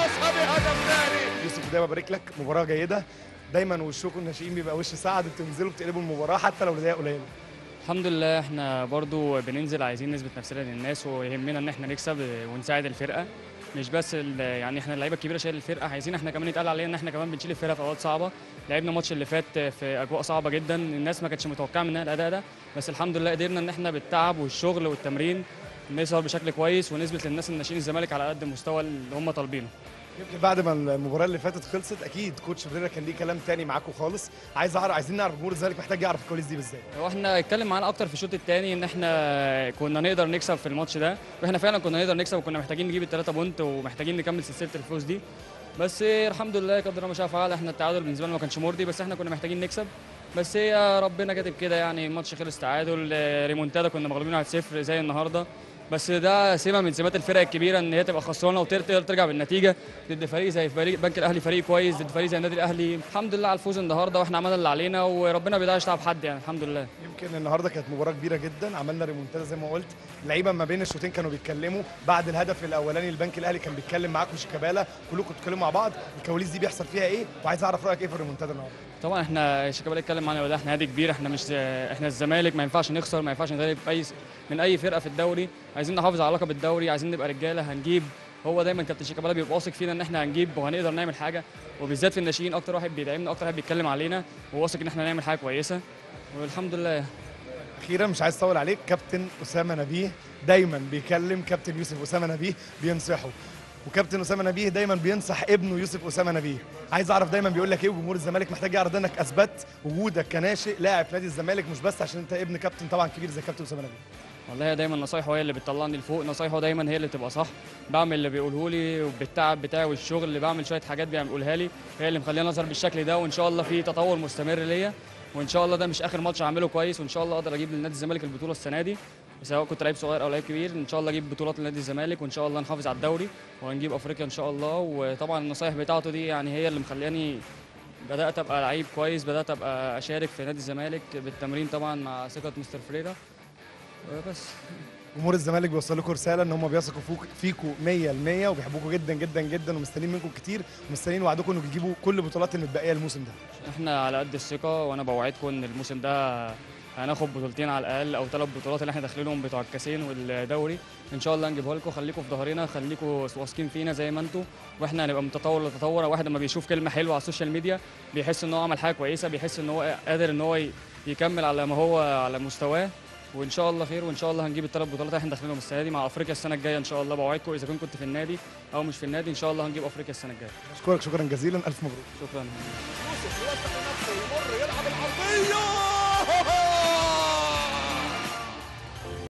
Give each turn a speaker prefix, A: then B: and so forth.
A: خلصها بهدف ثاني
B: يوسف دايما ببارك لك مباراه جيده دايما وشكم الناشئين بيبقى وش سعد بتنزلوا بتقلبوا المباراه حتى لو الدقايق قليله
C: الحمد لله احنا برضو بننزل عايزين نثبت نفسنا للناس ويهمنا ان احنا نكسب ونساعد الفرقه مش بس ال- يعني احنا اللعيبه الكبيره شايل الفرقه عايزين احنا كمان يتقال علينا ان احنا كمان بنشيل الفرقه في اوقات صعبه لعبنا الماتش اللي فات في اجواء صعبه جدا الناس ما كانتش متوقعه مننا الاداء ده بس الحمد لله قدرنا ان احنا بالتعب والشغل والتمرين نظهر بشكل كويس ونثبت للناس ان ناشئين الزمالك على قد المستوى اللي هم طالبينه
B: يمكن بعد ما المباراه اللي فاتت خلصت اكيد كوتش فريرا كان ليه كلام تاني معاكم خالص عايز اعرف عايزين نعرف جمهور الزمالك محتاج يعرف الكواليس دي بالذات
C: هو احنا اتكلم معانا اكتر في الشوط الثاني ان احنا كنا نقدر نكسب في الماتش ده واحنا فعلا كنا نقدر نكسب وكنا محتاجين نجيب الثلاثه بونت ومحتاجين نكمل سلسله الفوز دي بس الحمد لله قدر ما شاء فعل احنا التعادل بالنسبه لنا ما كانش مرضي بس احنا كنا محتاجين نكسب بس هي ربنا كاتب كده يعني الماتش خلص تعادل آه، ريمونتادا كنا مغلوبين 1-0 زي النهارده بس ده سمه من سمات الفرق الكبيره ان هي تبقى خسرانه وتقدر ترجع بالنتيجه ضد فريق زي فريق بنك الاهلي فريق كويس ضد فريق زي النادي الاهلي الحمد لله على الفوز النهارده واحنا عملنا اللي علينا وربنا ما بيضيعش تعب حد يعني الحمد لله
B: يمكن النهارده كانت مباراه كبيره جدا عملنا ريمونتادا زي ما قلت اللعيبه ما بين الشوطين كانوا بيتكلموا بعد الهدف الاولاني البنك الاهلي كان بيتكلم معاكم شيكابالا كلكم بتتكلموا مع بعض الكواليس دي بيحصل فيها ايه وعايز اعرف رايك ايه في الريمونتادا النهارده
C: طبعا احنا شيكابالا اتكلم معانا وده احنا نادي كبير احنا مش احنا الزمالك ما ينفعش نخسر ما ينفعش نغلب اي من اي فرقه في الدوري عايزين نحافظ على لقب الدوري عايزين نبقى رجاله هنجيب هو دايما كابتن شيكابالا بيبقى واثق فينا ان احنا هنجيب وهنقدر نعمل حاجه وبالذات في الناشئين اكتر واحد بيدعمنا اكتر واحد بيتكلم علينا وواثق ان احنا نعمل حاجه كويسه والحمد لله
B: اخيرا مش عايز اطول عليك كابتن اسامه نبيه دايما بيكلم كابتن يوسف اسامه نبيه بينصحه وكابتن اسامه نبيه دايما بينصح ابنه يوسف اسامه نبيه عايز اعرف دايما بيقول لك ايه وجمهور الزمالك محتاج يعرف انك اثبت وجودك كناشئ لاعب في نادي الزمالك مش بس عشان انت ابن كابتن طبعا كبير زي كابتن اسامه نبيه
C: والله هي دايما نصايحه هي اللي بتطلعني لفوق نصايحه دايما هي اللي بتبقى صح بعمل اللي بيقوله لي وبالتعب بتاعي والشغل اللي بعمل شويه حاجات بيقولها لي هي اللي مخليني اظهر بالشكل ده وان شاء الله في تطور مستمر ليا وان شاء الله ده مش اخر ماتش هعمله كويس وان شاء الله اقدر اجيب لنادي الزمالك البطوله السنه دي سواء كنت لعيب صغير او لعيب كبير ان شاء الله اجيب بطولات لنادي الزمالك وان شاء الله نحافظ على الدوري وهنجيب افريقيا ان شاء الله وطبعا النصايح بتاعته دي يعني هي اللي مخلياني بدات ابقى لعيب كويس بدات ابقى اشارك في نادي الزمالك بالتمرين طبعا مع ثقه مستر فريرا بس
B: جمهور الزمالك بيوصل لكم رساله ان هم بيثقوا فوق فيكم 100% وبيحبوكم جدا جدا جدا ومستنيين منكم كتير ومستنيين وعدكم انكم تجيبوا كل البطولات المتبقيه الموسم ده
C: احنا على قد الثقه وانا بوعدكم ان الموسم ده هناخد بطولتين على الاقل او ثلاث بطولات اللي احنا داخلينهم بتوع الكاسين والدوري ان شاء الله نجيبها لكم خليكم في ظهرنا خليكم واثقين فينا زي ما انتم واحنا هنبقى من تطور لتطور واحد لما بيشوف كلمه حلوه على السوشيال ميديا بيحس ان هو عمل حاجه كويسه بيحس ان هو قادر ان هو ي- يكمل على ما هو على مستواه وان شاء الله خير وان شاء الله هنجيب الثلاث بطولات اللي احنا داخلينهم السنه دي مع افريقيا السنه الجايه ان شاء الله بوعدكم اذا كنت كنت في النادي او مش في النادي ان شاء الله هنجيب افريقيا السنه الجايه
B: اشكرك شكرا جزيلا الف مبروك
C: شكرا
A: يوسف يوسع لنفسه يمر يلعب